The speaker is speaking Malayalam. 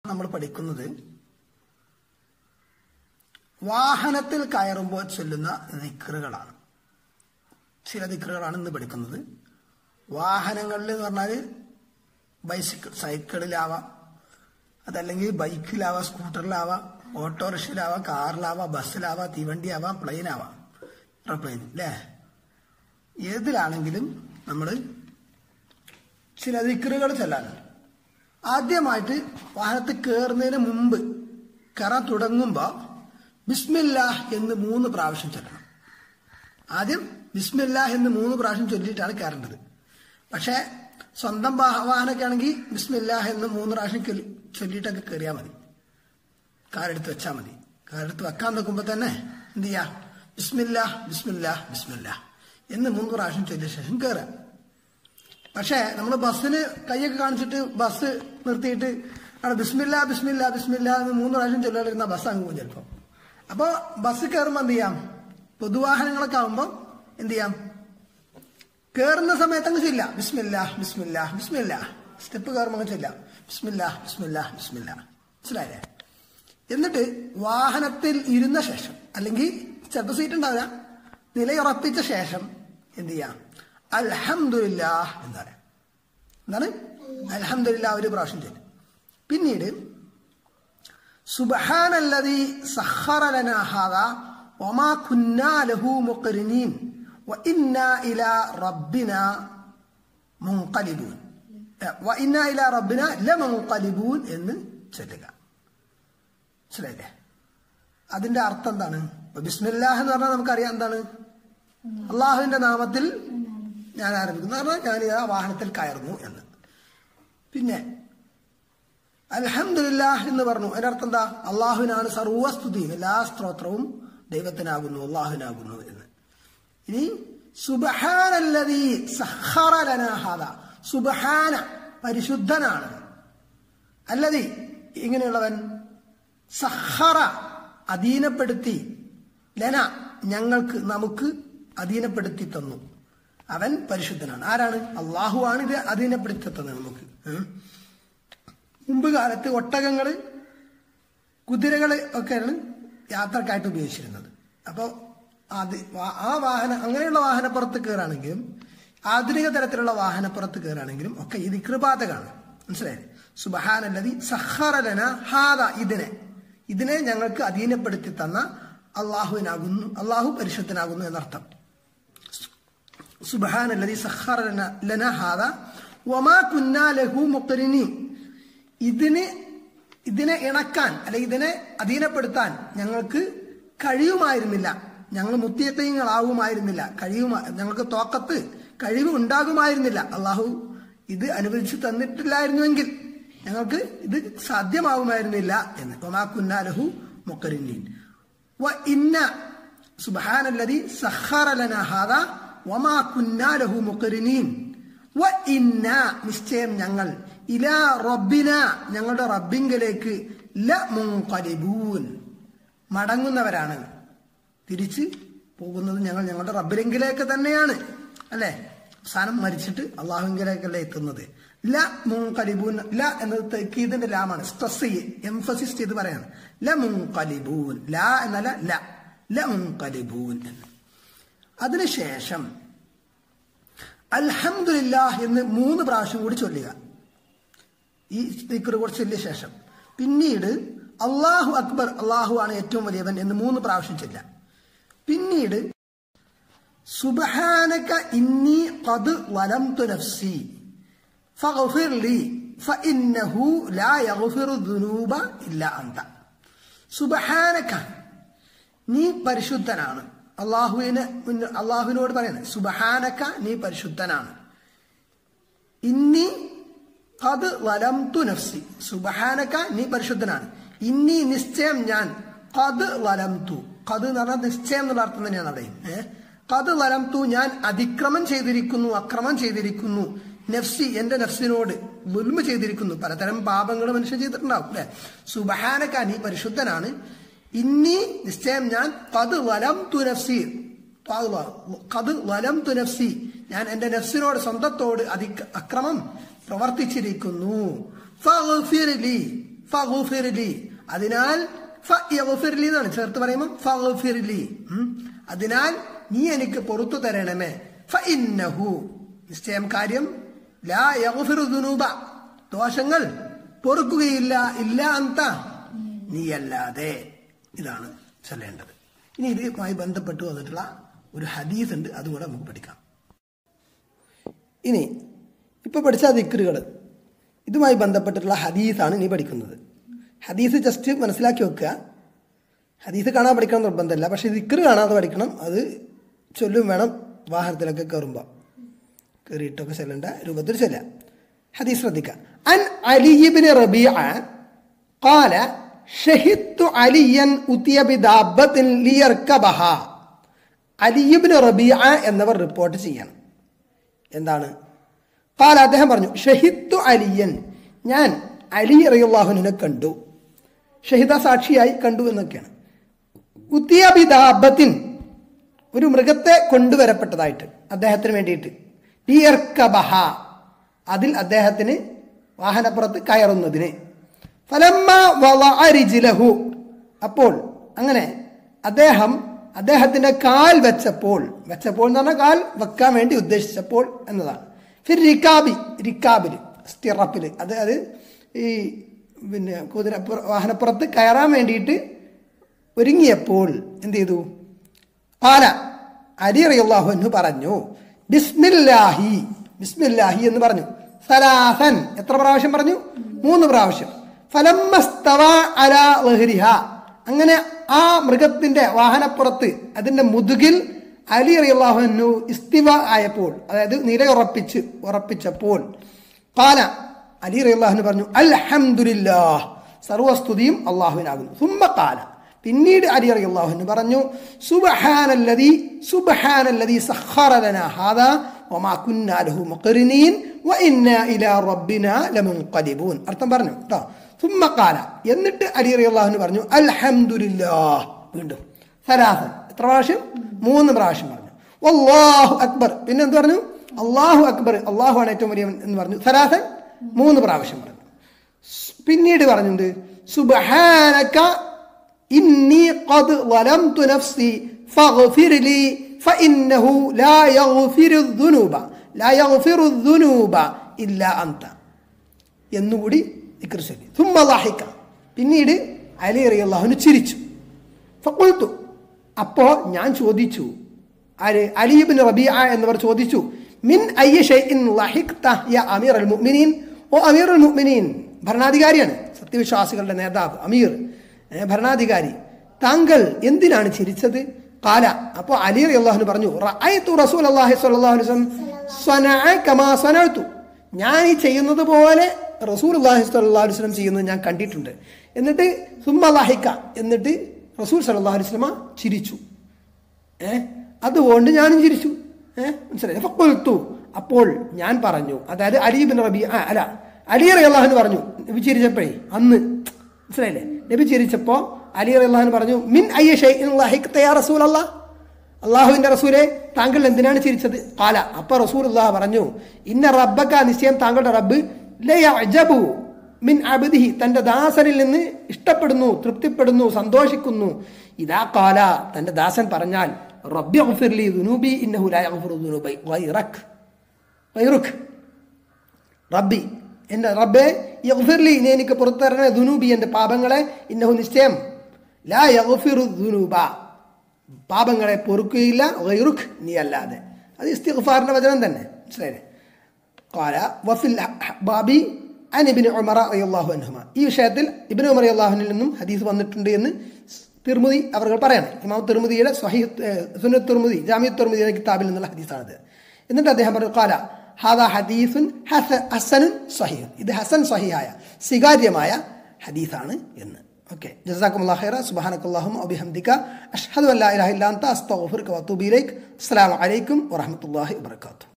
നമ്മൾ പഠിക്കുന്നത് വാഹനത്തിൽ കയറുമ്പോൾ ചൊല്ലുന്ന ദിക്റുകളാണ് ചില ദിക്റുകളാണ് ഇന്ന് പഠിക്കുന്നത് വാഹനങ്ങളിൽ എന്ന് പറഞ്ഞാൽ ബൈസിക്കിൾ സൈക്കിളിലാവാം അതല്ലെങ്കിൽ ബൈക്കിലാവാം സ്കൂട്ടറിലാവാം ഓട്ടോറിക്ഷയിലാവാം കാറിലാവാം ബസ്സിലാവാം തീവണ്ടിയാവാം പ്ലെയിനാവാം എയർപ്ലെയിൻ അല്ലേ ഏതിലാണെങ്കിലും നമ്മൾ ചില ദിക്റുകൾ ചെല്ലാനുണ്ട് ആദ്യമായിട്ട് വാഹനത്തിൽ കയറുന്നതിന് മുമ്പ് കയറാൻ തുടങ്ങുമ്പോൾ ബിസ്മില്ലാഹ് എന്ന് മൂന്ന് പ്രാവശ്യം ചൊല്ലണം ആദ്യം ബിസ്മില്ലാഹ് എന്ന് മൂന്ന് പ്രാവശ്യം ചൊല്ലിയിട്ടാണ് കയറേണ്ടത് പക്ഷേ സ്വന്തം വാഹ- വാഹനമൊക്കെ ആണെങ്കിൽ ബിസ്മില്ലാഹ് എന്ന് മൂന്ന് പ്രാവശ്യം ചൊല്ലി- ചൊല്ലിയിട്ടൊക്കെ കയറിയാൽ മതി കാറെടുത്ത് വെച്ചാൽ മതി കാറെടുത്ത് വെക്കാൻ നോക്കുമ്പോൾ തന്നെ എന്ത് ചെയ്യാ ബിസ്മില്ലാഹ് ബിസ്മില്ലാഹ് ബിസ്മില്ലാഹ് എന്ന് മൂന്ന് പ്രാവശ്യം ചൊല്ലിയ ശേഷം കയറാം പക്ഷേ നമ്മൾ ബസ്സിന് കൈയൊക്കെ കാണിച്ചിട്ട് ബസ് നിർത്തിയിട്ട് അവിടെ ബിസ്മില്ല ബിസ്മില്ല ബിസ്മില്ല എന്ന് മൂന്ന് പ്രാവശ്യം ചൊല്ലാതിരുന്ന ബസ് അങ്ങ് പോകും ചിലപ്പോൾ അപ്പോൾ ബസ് കയറുമ്പോൾ എന്ത് ചെയ്യാം പൊതുവാഹനങ്ങളൊക്കെ ആകുമ്പോൾ എന്ത് ചെയ്യാം കയറുന്ന സമയത്ത് അങ്ങ് ചെല്ലാം ബിസ്മില്ല ബിസ്മില്ല ബിസ്മില്ല സ്റ്റെപ്പ് കയറുമ്പോൾ അങ്ങ് ചെല്ലാം ബിസ്മില്ല ബിസ്മില്ല ബിസ്മില്ല മനസ്സിലായില്ലേ എന്നിട്ട് വാഹനത്തിൽ ഇരുന്ന ശേഷം അല്ലെങ്കിൽ ചിലപ്പോൾ സീറ്റ് ഉണ്ടാവില്ല നിലയുറപ്പിച്ച ശേഷം എന്ത് ചെയ്യാം അൽഹംദുലില്ല എന്ന് പറയാം എന്താണ് അൽഹംദുലില്ല ഒരു പ്രാവശ്യം ചൊല്ലും പിന്നീട് സുബ്ഹാനല്ലദീ സഖറ ലനാ ഹാദാ വമാ കുന്നാ ലഹു മുഖ്രിനീൻ വഇന്നാ ഇലാ റബ്ബിനാ മുൻഖലിബൂൻ വഇന്നാ ഇലാ റബ്ബിനാ ലമുൻഖലിബൂൻ എന്ന് ചൊല്ലുക മനസ്സിലായില്ലേ അതിന്റെ അർത്ഥം എന്താണ് ഇപ്പൊ ബിസ്മില്ലാഹ് എന്ന് പറഞ്ഞാൽ നമുക്കറിയാം എന്താണ് അള്ളാഹുവിന്റെ നാമത്തിൽ ഞാൻ ആരംഭിക്കുന്നു എന്ന് പറഞ്ഞാൽ ഞാൻ ആ വാഹനത്തിൽ കയറുന്നു എന്ന് പിന്നെ അൽഹംദുലില്ലാഹ് എന്ന് പറഞ്ഞു അതിന്റെ അർത്ഥം എന്താ അള്ളാഹുവിനാണ് സർവസ്തുതിയും എല്ലാ സ്ത്രോത്രവും ദൈവത്തിനാകുന്നു അള്ളാഹുവിനാകുന്നു എന്ന് ഇനി സുബഹാനല്ലതീ സഖറ ലനാ ഹാദാ സുബഹാന പരിശുദ്ധനാണ് അല്ലതി ഇങ്ങനെയുള്ളവൻ സഹറ അധീനപ്പെടുത്തി ലന ഞങ്ങൾക്ക് നമുക്ക് അധീനപ്പെടുത്തി തന്നു അവൻ പരിശുദ്ധനാണ് ആരാണ് അള്ളാഹു ആണ് ഇത് അധീനപ്പെടുത്തി തന്നത് നമുക്ക് ഉം. മുമ്പ് കാലത്ത് ഒട്ടകങ്ങള് കുതിരകള് ഒക്കെയാണ് യാത്രക്കായിട്ട് ഉപയോഗിച്ചിരുന്നത് അപ്പോൾ അത് വാ- ആ വാഹനം അങ്ങനെയുള്ള വാഹനപ്പുറത്ത് കയറാണെങ്കിലും ആധുനിക തരത്തിലുള്ള വാഹനപ്പുറത്ത് കയറാണെങ്കിലും ഒക്കെ ഇത് കൃപാതകാണ് മനസ്സിലായി സുബഹാനല്ലതി സഹറലന ഹാദ ഇതിനെ ഇതിനെ ഞങ്ങൾക്ക് അധീനപ്പെടുത്തി തന്ന അള്ളാഹുവിനാകുന്നു അള്ളാഹു പരിശുദ്ധനാകുന്നു എന്നർത്ഥം സുബഹാനല്ലതി സഖറ ലന ലന ഹാദ വമാ കുന്നാ ലഹു മുഖ്രിനീൻ ഇതിന് ഇതിനെ ഇണക്കാൻ അല്ലെ ഇതിനെ അധീനപ്പെടുത്താൻ ഞങ്ങൾക്ക് കഴിയുമായിരുന്നില്ല ഞങ്ങൾ മുത്തിയത്തയങ്ങളാവുമായിരുന്നില്ല കഴിയുമാ ഞങ്ങൾക്ക് തോക്കത്ത് കഴിവ് ഉണ്ടാകുമായിരുന്നില്ല അള്ളാഹു ഇത് അനുവദിച്ചു തന്നിട്ടില്ലായിരുന്നുവെങ്കിൽ ഞങ്ങൾക്ക് ഇത് സാധ്യമാവുമായിരുന്നില്ല എന്ന് വമാ കുന്നാ ലഹു മുഖ്രിനീൻ വ ഇന്ന സുബ്ഹാനല്ലദി സഖറ ലനാ ഹാദാ വമാ കുന്നാ ലഹു മുഖ്രിനീൻ വ ഇന്ന നിശ്ചയം ഞങ്ങൾ ഇലാ റബ്ബിന ഞങ്ങളുടെ റബ്ബിങ്കലേക്ക് ല മുൻഖലിബൂൻ മടങ്ങുന്നവരാണ് തിരിച്ച് പോകുന്നത് ഞങ്ങൾ ഞങ്ങളുടെ റബ്ബിലെങ്കിലേക്ക് തന്നെയാണ് അല്ലേ അവസാനം മരിച്ചിട്ട് അള്ളാഹുങ്കിലേക്കല്ലേ എത്തുന്നത് ല മുൻകലിബൂൻ ല എന്നത് തെക്കീതിന്റെ ലാമാണ് സ്ട്രെസ് ചെയ്യ് എംഫസിസ് ചെയ്ത് പറയാണ് ല മുൻകലിബൂൻ ല എന്നല്ല ല ല മുൻകലിബൂൻ എന്ന് അതിനുശേഷം അൽഹംദുലില്ലാഹ് എന്ന് മൂന്ന് പ്രാവശ്യം കൂടി ചൊല്ലുക ഈ സ്പീക്കർ കുറച്ച് ചൊല്ലിയ ശേഷം പിന്നീട് അള്ളാഹു അക്ബർ അള്ളാഹു ആണ് ഏറ്റവും വലിയവൻ എന്ന് മൂന്ന് പ്രാവശ്യം ചൊല്ലാം പിന്നീട് സുബ്ഹാനക ഇന്നി ഖദ് വലംതു നഫ്സി ഫഗ്ഫിർ ലി ഫഇന്നഹു ലാ യഗ്ഫിറു ദുനൂബ ഇല്ലാ അന്ത സുബ്ഹാനക നീ പരിശുദ്ധനാണ് അള്ളാഹുവിന് മുന്ന- അള്ളാഹുവിനോട് പറയുന്നത് സുബ്ഹാനക നീ പരിശുദ്ധനാണ് ഇന്നി അത് വലംതു നഫ്സി സുബഹാനക നീ പരിശുദ്ധനാണ് ഇന്നി നിശ്ചയം ഞാൻ കത് വലംതു കത് എന്ന് പറഞ്ഞാൽ നിശ്ചയം എന്നുള്ള അർത്ഥം തന്നെയാണ് അവിടെ ഏഹ് കത് വലംതു ഞാൻ അതിക്രമം ചെയ്തിരിക്കുന്നു അക്രമം ചെയ്തിരിക്കുന്നു നഫ്സി എന്റെ നഫ്സിനോട് ദുൽമ ചെയ്തിരിക്കുന്നു പലതരം പാപങ്ങൾ മനുഷ്യൻ ചെയ്തിട്ടുണ്ടാവും അല്ലെ സുബഹാനക നീ പരിശുദ്ധനാണ് ഇന്നി നിശ്ചയം ഞാൻ കത് വലംതു നഫ്സി കത് വലം തുനഫ്സി ഞാൻ എന്റെ നഫ്സിനോട് സ്വന്തത്തോട് അതി അക്രമം പ്രവർത്തിച്ചിരിക്കുന്നു ഫഗ്ഫിർ ലി ഫഗുഫിർലി അതിനാൽ ഫയഗ്ഫിർലി എന്നാണ് ചേർത്ത് പറയുമ്പോൾ ഫഗുഫിർലി ഉം. അതിനാൽ നീ എനിക്ക് പുറത്തു തരണമേ ഫഇന്നഹു നിശ്ചയം കാര്യം ലാ യഗ്ഫിറു ദുനൂബ ദോഷങ്ങൾ പൊറുക്കുകയില്ല ഇല്ല അന്ത നീയല്ലാതെ ഇതാണ് ചൊല്ലേണ്ടത് ഇനി ഇതുമായി ബന്ധപ്പെട്ട് വന്നിട്ടുള്ള ഒരു ഹദീസ് ഉണ്ട് അതുകൂടെ നമുക്ക് പഠിക്കാം ഇനി ഇപ്പൊ പഠിച്ച ദിക്കറുകൾ ഇതുമായി ബന്ധപ്പെട്ടിട്ടുള്ള ഹദീസാണ് ഇനി പഠിക്കുന്നത് ഹദീസ് ജസ്റ്റ് മനസ്സിലാക്കി വെക്കുക ഹദീസ് കാണാൻ പഠിക്കണം എന്ന് നിർബന്ധമില്ല പക്ഷെ ദിക്കറ് കാണാതെ പഠിക്കണം അത് ചൊല്ലും വേണം വാഹനത്തിലൊക്കെ കയറുമ്പോൾ കയറിയിട്ടൊക്കെ ചെല്ലേണ്ട രൂപത്തിൽ ചെല്ലാം ഹദീസ് ശ്രദ്ധിക്കുക അൻ അലിയിബിന് റബിയ قال شهدت عليا أتي بدابة ليركبها അലിയുബിന് റബിയ എന്നവർ റിപ്പോർട്ട് ചെയ്യണം എന്താണ് കാല അദ്ദേഹം പറഞ്ഞു ഷഹിത്തു അലിയൻ ഞാൻ അലി റയുല്ലാഹുവിനെ കണ്ടു ഷഹിദ സാക്ഷിയായി കണ്ടു എന്നൊക്കെയാണ് ഉത്തിയബിദാബത്തിൻ ഒരു മൃഗത്തെ കൊണ്ടുവരപ്പെട്ടതായിട്ട് അദ്ദേഹത്തിന് വേണ്ടിയിട്ട് ലിയർക്കബഹ അതിൽ അദ്ദേഹത്തിന് വാഹനപ്പുറത്ത് കയറുന്നതിന് ഫലമ്മ വളഅ റിജ്ലഹു അപ്പോൾ അങ്ങനെ അദ്ദേഹം അദ്ദേഹത്തിന്റെ കാൽ വെച്ചപ്പോൾ വെച്ചപ്പോൾ എന്ന് പറഞ്ഞാൽ കാൽ വെക്കാൻ വേണ്ടി ഉദ്ദേശിച്ചപ്പോൾ എന്നതാണ് ഫിർ റിക്കാബി റിക്കാബിൽ സ്റ്റിറപ്പിൽ അത് അത് ഈ പിന്നെ കുതിര വാഹനപ്പുറത്ത് കയറാൻ വേണ്ടിയിട്ട് ഒരുങ്ങിയപ്പോൾ എന്ത് ചെയ്തു പാല അലി റളിയല്ലാഹു അൻഹു പറഞ്ഞു ബിസ്മില്ലാഹി ബിസ്മില്ലാഹി എന്ന് പറഞ്ഞു സലാസൻ എത്ര പ്രാവശ്യം പറഞ്ഞു മൂന്ന് പ്രാവശ്യം ഫലമ്മസ്തവ അല ലഹരിഹ അങ്ങനെ ആ മൃഗത്തിന്റെ വാഹനപ്പുറത്ത് അതിന്റെ മുതുകിൽ അലി റളിയല്ലാഹു അൻഹു ഇസ്തിവ ആയപ്പോൾ അതായത് നിലയുറപ്പിച്ച് ഉറപ്പിച്ചപ്പോൾ പാല അലി റളിയല്ലാഹു പറഞ്ഞു അൽഹംദുലില്ലാഹ് സർവസ്തുതിയും അള്ളാഹുവിനാകുന്നു സുമ്മ കാല പിന്നീട് അലി അലി അള്ളാഹുവിന് പറഞ്ഞു സുബഹാനല്ലതി സുബഹാനല്ലതി സഖറ ലനാ ഹാദാ വമാ കുന്നാ ലഹു മുഖറിനീൻ വഇന്നാ ഇലാ റബ്ബിനാ ലമുൻഖലിബൂൻ അർത്ഥം പറഞ്ഞു കേട്ടോ സുമ്മ കാല എന്നിട്ട് അലി അലി അള്ളാഹുവിന് പറഞ്ഞു അൽഹംദുലില്ലാഹ് വീണ്ടും സലാസൻ എത്ര പ്രാവശ്യം മൂന്ന് പ്രാവശ്യം പറഞ്ഞു വല്ലാഹു അക്ബർ പിന്നെ എന്ത് പറഞ്ഞു അള്ളാഹു അക്ബർ അള്ളാഹു ആണ് ഏറ്റവും വലിയ എന്ന് പറഞ്ഞു സലാസൻ മൂന്ന് പ്രാവശ്യം പറഞ്ഞു പിന്നീട് പറഞ്ഞുണ്ട് സുബഹാനക ഇന്നി ഖദ് ളലംതു നഫ്സി ഫഗ്ഫിർ ലി ഫഇന്നഹു ലാ യഗ്ഫിറു ദുനൂബ ലാ യഗ്ഫിറു ദുനൂബ ഇല്ലാ അന്ത എന്നുകൂടി ദിക്ർ ചൊല്ലി സുമ്മ ളഹിക പിന്നീട് അലി റളിയല്ലാഹു ചിരിച്ചു ഫഖുൽതു അപ്പോ ഞാൻ ചോദിച്ചു ആര് അലിബിൻ റബിയ എന്നിവർ ചോദിച്ചു മിൻ അയ്യ ഷൈഇൻ ലഹിഖ്ത യ അമീർ അൽ മുഅ്മിനീൻ ഓ അമീർ അൽ മുഅ്മിനീൻ ഭരണാധികാരിയാണ് സത്യവിശ്വാസികളുടെ നേതാവ് അമീർ ഏ, ഭരണാധികാരി താങ്കൾ എന്തിനാണ് ചിരിച്ചത് കാല അപ്പോൾ അലി അള്ളാഹുന് പറഞ്ഞു റഅയ്തു റസൂൽ അള്ളാഹി സ്വല്ലല്ലാഹു അലൈഹി വസല്ലം സ്വനഅ കമാ സ്വനഅതു ഞാൻ ഈ ചെയ്യുന്നത് പോലെ റസൂൽ അള്ളാഹി സ്വല്ലല്ലാഹു അലൈഹി വസല്ലം ചെയ്യുന്നത് ഞാൻ കണ്ടിട്ടുണ്ട് എന്നിട്ട് സുമ്മ ലാഹിക്ക എന്നിട്ട് റസൂൽ സല്ലല്ലാഹു അലൈഹി വസല്ലമ ചിരിച്ചു ഏ അതുകൊണ്ട് ഞാനും ചിരിച്ചു ഏ മനസ്സിലായി ഫക്കുൽത്തു അപ്പോൾ ഞാൻ പറഞ്ഞു അതായത് അലി ബിൻ റബി ആ അല്ല അലി അള്ളാഹുന് പറഞ്ഞു നബി ചിരിച്ചപ്പോഴേ അന്ന് മനസ്സിലായില്ലേ നബി ചിരിച്ചപ്പോ അലി അള്ളാഹുന് പറഞ്ഞു മിൻ അയ്യ ഷെയ്ഖ് റസൂൽ അല്ലാ അള്ളാഹുവിന്റെ റസൂലെ താങ്കൾ എന്തിനാണ് ചിരിച്ചത് കാല അപ്പൊ റസൂൽ അള്ളാഹ് പറഞ്ഞു ഇന്ന റബ്ബക്ക നിശ്ചയം താങ്കളുടെ റബ്ബ് ലയഅജബു മിൻ അബദിഹി തന്റെ ദാസനിൽ നിന്ന് ഇഷ്ടപ്പെടുന്നു തൃപ്തിപ്പെടുന്നു സന്തോഷിക്കുന്നു ഇതാ കാല തന്റെ ദാസൻ പറഞ്ഞാൽ റബ്ബി ഗഫിർലി ദുനൂബി ഇന്നഹു ലാ യഗ്ഫിറു ദുനൂബ ഗൈറക് ഗൈറുക് റബ്ബി എൻ്റെ റബ്ബെ യഗ്ഫിർലി നീ എനിക്ക് പുറത്തു തരണേ ദുനൂബി എൻ്റെ പാപങ്ങളെ ഇന്നഹു നിശ്ചയം ലാ യഗ്ഫിറു ദുനൂബ പാപങ്ങളെ പൊറുക്കുകയില്ല ഗൈറുഖ് നീ അല്ലാതെ അത് ഇസ്തിഗ്ഫാറിന്റെ വചനം തന്നെ മനസ്സിലായില്ലേ قال وفي الباب عن ابن عمر رضي الله عنهما ഈ വിഷയത്തിൽ ഇബ്നു ഉമർ റളിയല്ലാഹുവിൽ നിന്നും ഹദീസ് വന്നിട്ടുണ്ട് എന്ന് തിർമുദി അവർ പറയണം ഇമാം തിർമുദിയുടെ സ്വഹീ സുന്നത്ത് തിർമുദി ജാമിയ തിർമുദി എന്ന കിതാബിൽ നിന്നുള്ള ഹദീസാണിത് എന്നിട്ട് അദ്ദേഹം പറഞ്ഞു കാല ഹാദാ ഹദീസുൻ ഹസ- ഹസനുൻ സ്വഹീഹ് ഇത് ഹസൻ സ്വഹിയായ സ്വീകാര്യമായ ഹദീസാണ് എന്ന് ഓക്കെ ജസാക്കുമുല്ലാ ഖൈറ സുബ്ഹാനക്കല്ലാഹും അബിഹംദിക അഷ്ഹദു അല്ലാ ഇലാഹ ഇല്ലാ അൻത അസ്തഗ്ഫിറുക വഅതൂബു ഇലൈക് അസ്സലാമു അലൈക്കും വറഹ്മത്തുള്ളാഹി വബറകാതുഹു